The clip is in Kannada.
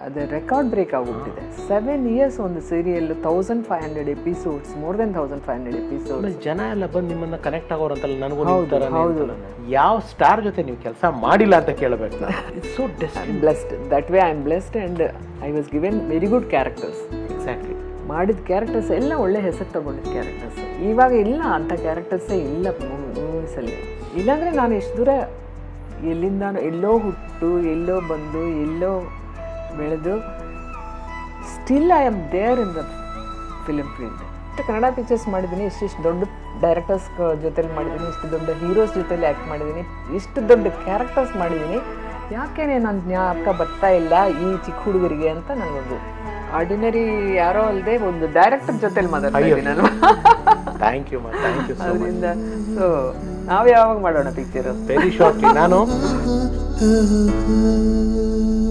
ಅದು ರೆಕಾರ್ಡ್ ಬ್ರೇಕ್ ಆಗೋಗ್ಬಿಟ್ಟಿದೆ ಸೆವೆನ್ ಇಯರ್ಸ್ ಒಂದು serial thousand five hundred episodes more than thousand five hundred episodes ಆಮೇಲೆ ಜನ ಎಲ್ಲ ಬಂದು ನಿಮ್ಮನ್ನ ಕನೆಕ್ಟ್ ಆಗೋರಂತಲ್ಲ ನನಗೂ ಹೌದು, ಹೌದು. ಯಾವ ಸ್ಟಾರ್ ಜೊತೆ ನೀವು ಕೆಲಸ ಮಾಡಿಲ್ಲ ಅಂತ ಕೇಳಬೇಕು so destiny blessed that way I am blessed and I was given very good characters exactly ಮಾಡಿದ ಕ್ಯಾರೆಕ್ಟರ್ಸ್ ಎಲ್ಲ ಒಳ್ಳೆ ಹೆಸರು ತಗೊಂಡಿದ್ದ ಕ್ಯಾರೆಕ್ಟರ್ಸ್ ಇವಾಗ ಇಲ್ಲ ಅಂಥ ಕ್ಯಾರೆಕ್ಟರ್ಸೇ ಇಲ್ಲ ಮೂವೀಸಲ್ಲಿ ಇಲ್ಲಾಂದರೆ ನಾನು ಎಷ್ಟು ದೂರ ಎಲ್ಲಿಂದ ಎಲ್ಲೋ ಹುಟ್ಟು ಎಲ್ಲೋ ಬಂದು ಎಲ್ಲೋ ಬೆಳೆದು still I am there in the film field ಇಷ್ಟು ಕನ್ನಡ ಪಿಕ್ಚರ್ಸ್ ಮಾಡಿದ್ದೀನಿ ಇಷ್ಟಿಷ್ಟು ದೊಡ್ಡ ಡೈರೆಕ್ಟರ್ಸ್ ಜೊತೆಲಿ ಮಾಡಿದ್ದೀನಿ ಇಷ್ಟು ದೊಡ್ಡ ಹೀರೋಸ್ ಜೊತೆಲಿ ಆ್ಯಕ್ಟ್ ಮಾಡಿದ್ದೀನಿ ಇಷ್ಟು ದೊಡ್ಡ ಕ್ಯಾರೆಕ್ಟರ್ಸ್ ಮಾಡಿದ್ದೀನಿ ಯಾಕೆನೆ ನನ್ನ ಜ್ಞಾಪಕ ಬರ್ತಾ ಇಲ್ಲ ಈ ಚಿಕ್ಕ ಹುಡುಗರಿಗೆ ಅಂತ ನನಗೊಂದು ಆರ್ಡಿನರಿ ಯಾರೋ ಅಲ್ಲದೆ ಒಂದು ಡೈರೆಕ್ಟರ್ ಜೊತೆಲಿ ಮಾತಾಡ್ತಾ ಇದ್ದೀನಿ ನಾನು ಥ್ಯಾಂಕ್ ಯು ಮಾ ಥ್ಯಾಂಕ್ ಯು ಸೊ ಮಚ್ ಅದರಿಂದ ಸೊ ನಾವು ಯಾವಾಗ ಮಾಡೋಣ ಪಿಕ್ಚರು ವೆರಿ ಶಾರ್ಟ್ಲಿ ನಾನು Ooh, ooh, ooh.